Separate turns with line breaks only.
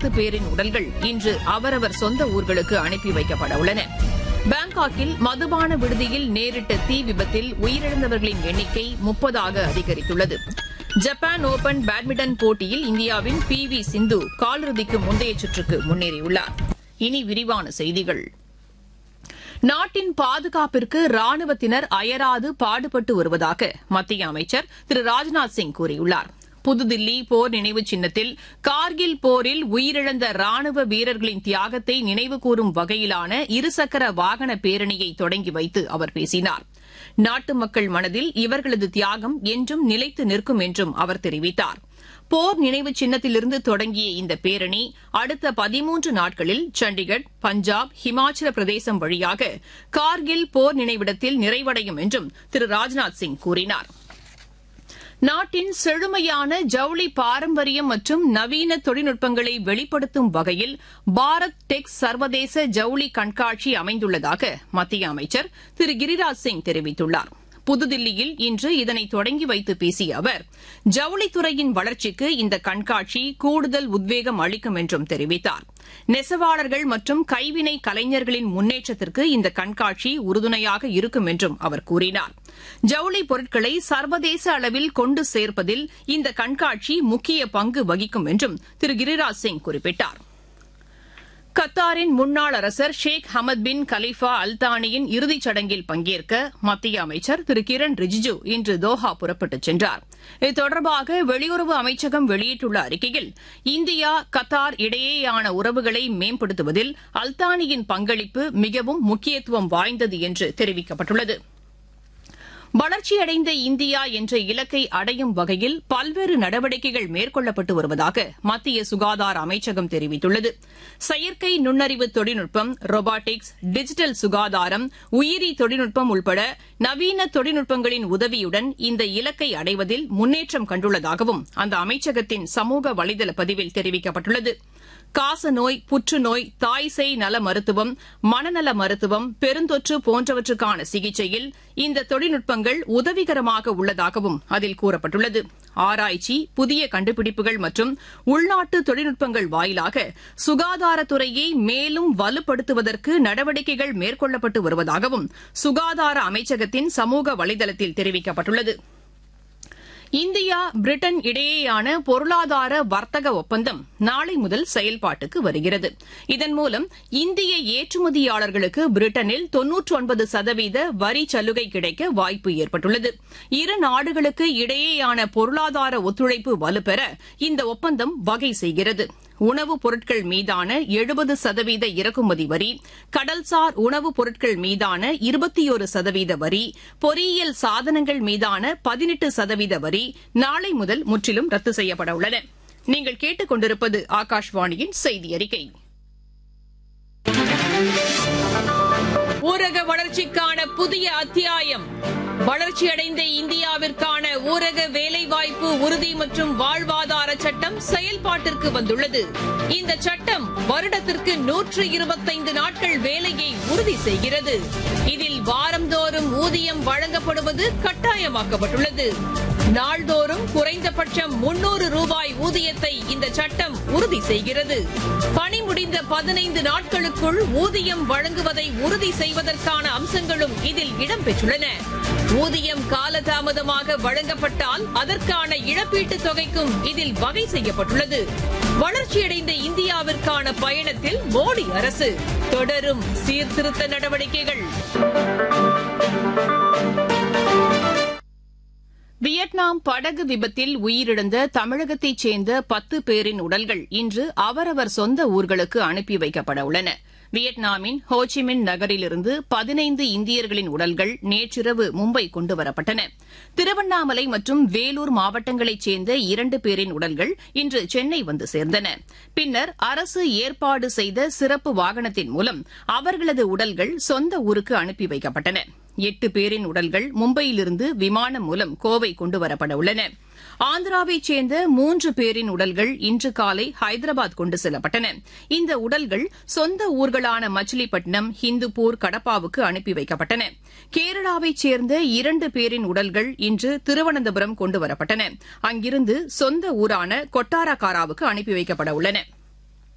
பேரின் உடல்கள் இன்று அவரவர் சொந்த ஊர்களுக்கு அனுப்பி வைக்கப்பட உள்ளன பாங்காக்கில் மதுபான விடுதியில் நேரிட்ட தீ விபத்தில் உயிரிழந்தவர்களின் எண்ணிக்கை முப்பதாக அதிகரித்துள்ளது ஜப்பான் ஓபன் பேட்மிண்டன் போட்டியில் இந்தியாவின் பி வி சிந்து காலிறுதிக்கு முந்தைய சுற்றுக்கு முன்னேறியுள்ளார் இனி விரிவான செய்திகள் நாட்டின் பாதுகாப்பிற்கு ராணுவத்தினர் அயராது பாடுபட்டு வருவதாக மத்திய அமைச்சர் திரு ராஜ்நாத் சிங் கூறியுள்ளார் புதுதில்லி போர் நினைவு சின்னத்தில் கார்கில் போரில் உயிரிழந்த ராணுவ வீரர்களின் தியாகத்தை நினைவுகூரும் வகையிலான இருசக்கர வாகன பேரணியை தொடங்கி வைத்து அவர் பேசினார் நாட்டு மக்கள் மனதில் இவர்களது தியாகம் என்றும் நிலைத்து நிற்கும் என்றும் அவர் தெரிவித்தார் போர் நினைவு சின்னத்திலிருந்து தொடங்கிய இந்த பேரணி அடுத்த பதிமூன்று நாட்களில் சண்டிகர் பஞ்சாப் ஹிமாச்சல பிரதேசம் வழியாக கார்கில் போர் நினைவிடத்தில் நிறைவடையும் என்றும் திரு ராஜ்நாத் சிங் கூறினார் நாட்டின் செழுமையான ஜவுளி பாரம்பரியம் மற்றும் நவீன தொழில்நுட்பங்களை வெளிப்படுத்தும் வகையில் பாரத் டெக் சர்வதேச ஜவுளி கண்காட்சி அமைந்துள்ளதாக மத்திய அமைச்சர் திரு கிரிராஜ் சிங் தெரிவித்துள்ளார் புதுதில்லியில் இன்று இதனை தொடங்கி வைத்து பேசிய அவர் ஜவுளித்துறையின் வளர்ச்சிக்கு இந்த கண்காட்சி கூடுதல் உத்வேகம் அளிக்கும் என்றும் தெரிவித்தார் நெசவாளர்கள் மற்றும் கைவினை கலைஞர்களின் முன்னேற்றத்திற்கு இந்த கண்காட்சி உறுதுணையாக இருக்கும் என்றும் அவர் கூறினார் ஜவுளி பொருட்களை சர்வதேச அளவில் கொண்டு சேர்ப்பதில் இந்த கண்காட்சி முக்கிய பங்கு வகிக்கும் என்றும் திரு கிரிராஜ் சிங் குறிப்பிட்டார் கத்தாரின் முன்னாள் அரசர் ஷேக் ஹமத் பின் கலீஃபா அல்தானியின் இறுதிச் சடங்கில் பங்கேற்க மத்திய அமைச்சர் திரு கிரண் ரிஜிஜு இன்று தோஹா புறப்பட்டுச் சென்றார் இது தொடர்பாக வெளியுறவு அமைச்சகம் வெளியிட்டுள்ள அறிக்கையில் இந்தியா கத்தார் இடையேயான உறவுகளை மேம்படுத்துவதில் அல்தானியின் பங்களிப்பு மிகவும் முக்கியத்துவம் வாய்ந்தது என்று தெரிவிக்கப்பட்டுள்ளது வளர்ச்சியடைந்த இந்தியா என்ற இலக்கை அடையும் வகையில் பல்வேறு நடவடிக்கைகள் மேற்கொள்ளப்பட்டு வருவதாக மத்திய சுகாதார அமைச்சகம் தெரிவித்துள்ளது செயற்கை நுண்ணறிவு தொழில்நுட்பம் ரொபாட்டிக்ஸ் டிஜிட்டல் சுகாதாரம் உயிரி தொழில்நுட்பம் உள்பட நவீன தொழில்நுட்பங்களின் உதவியுடன் இந்த இலக்கை அடைவதில் முன்னேற்றம் கண்டுள்ளதாகவும் அந்த அமைச்சகத்தின் சமூக வலைதள பதிவில் தெரிவிக்கப்பட்டுள்ளது காசநோய் புற்றுநோய் தாய்சேய் நல மருத்துவம் மனநல மருத்துவம் பெருந்தொற்று போன்றவற்றுக்கான சிகிச்சையில் இந்த தொழில்நுட்பங்கள் உதவிகரமாக உள்ளதாகவும் அதில் கூறப்பட்டுள்ளது ஆராய்ச்சி புதிய கண்டுபிடிப்புகள் மற்றும் உள்நாட்டு தொழில்நுட்பங்கள் வாயிலாக சுகாதாரத்துறையை மேலும் வலுப்படுத்துவதற்கு நடவடிக்கைகள் மேற்கொள்ளப்பட்டு வருவதாகவும் சுகாதார அமைச்சகத்தின் சமூக வலைதளத்தில் தெரிவிக்கப்பட்டுள்ளது இந்தியா பிரிட்டன் இடையேயான பொருளாதார வர்த்தக ஒப்பந்தம் நாளை முதல் செயல்பாட்டுக்கு வருகிறது இதன் மூலம் இந்திய ஏற்றுமதியாளர்களுக்கு பிரிட்டனில் தொன்னூற்றி ஒன்பது சதவீத வரி சலுகை கிடைக்க வாய்ப்பு ஏற்பட்டுள்ளது இரு நாடுகளுக்கு இடையேயான பொருளாதார ஒத்துழைப்பு வலுப்பெற இந்த ஒப்பந்தம் வகை செய்கிறது உணவுப் பொருட்கள் மீதான எழுபது சதவீத இறக்குமதி வரி கடல்சார் உணவுப் பொருட்கள் மீதான இருபத்தியோரு சதவீத வரி பொறியியல் சாதனங்கள் மீதான பதினெட்டு சதவீத வரி நாளை முதல் முற்றிலும் ரத்து செய்யப்பட உள்ளன நீங்கள் கேட்டுக் கொண்டிருப்பது ஆகாஷ்வாணியின் செய்தி அறிக்கை ஊரக வளர்ச்சிக்கான புதிய அத்தியாயம் வளர்ச்சியடைந்த இந்தியாவிற்கான ஊரக வேலைவாய்ப்பு உறுதி மற்றும் வாழ்வாதார சட்டம் செயல்பாட்டிற்கு வந்துள்ளது இந்த சட்டம் வருடத்திற்கு நூற்று இருபத்தைந்து நாட்கள் வேலையை உறுதி செய்கிறது இதில் வாரந்தோறும் ஊதியம் வழங்கப்படுவது கட்டாயமாக்கப்பட்டுள்ளது நாள்தோறும் குறைந்தபட்சம் முன்னூறு ரூபாய் ஊதியத்தை இந்த சட்டம் உறுதி செய்கிறது பணி முடிந்த பதினைந்து நாட்களுக்குள் ஊதியம் வழங்குவதை உறுதி செய்வதற்கான அம்சங்களும் இதில் இடம்பெற்றுள்ளன ஊதியம் காலதாமதமாக வழங்கப்பட்டால் அதற்கான இழப்பீட்டுத் தொகைக்கும் இதில் வகை செய்யப்பட்டுள்ளது வளர்ச்சியடைந்த இந்தியாவிற்கான பயணத்தில் மோடி அரசு தொடரும் சீர்திருத்த நடவடிக்கைகள் வியட்நாம் படகு விபத்தில் உயிரிழந்த தமிழகத்தைச் சேர்ந்த பத்து பேரின் உடல்கள் இன்று அவரவர் சொந்த ஊர்களுக்கு அனுப்பி வைக்கப்பட உள்ளன வியட்நாமின் ஹோச்சிமின் நகரிலிருந்து பதினைந்து இந்தியர்களின் உடல்கள் நேற்றிரவு மும்பை கொண்டுவரப்பட்டன திருவண்ணாமலை மற்றும் வேலூர் மாவட்டங்களைச் சேர்ந்த இரண்டு பேரின் உடல்கள் இன்று சென்னை வந்து சேர்ந்தன பின்னர் அரசு ஏற்பாடு செய்த சிறப்பு வாகனத்தின் மூலம் அவர்களது உடல்கள் சொந்த ஊருக்கு அனுப்பி வைக்கப்பட்டன எட்டு பேரின் உடல்கள் மும்பையிலிருந்து விமானம் மூலம் கோவை கொண்டுவரப்பட உள்ளன ஆந்திராவைச் சேர்ந்த மூன்று பேரின் உடல்கள் இன்று காலை ஹைதராபாத் கொண்டு செல்லப்பட்டன இந்த உடல்கள் சொந்த ஊர்களான மச்சிலிப்பட்டினம் ஹிந்துப்பூர் கடப்பாவுக்கு அனுப்பி வைக்கப்பட்டன கேரளாவைச் சேர்ந்த இரண்டு பேரின் உடல்கள் இன்று திருவனந்தபுரம் கொண்டுவரப்பட்டன அங்கிருந்து சொந்த ஊரான கொட்டாரக்காராவுக்கு அனுப்பி வைக்கப்பட உள்ளன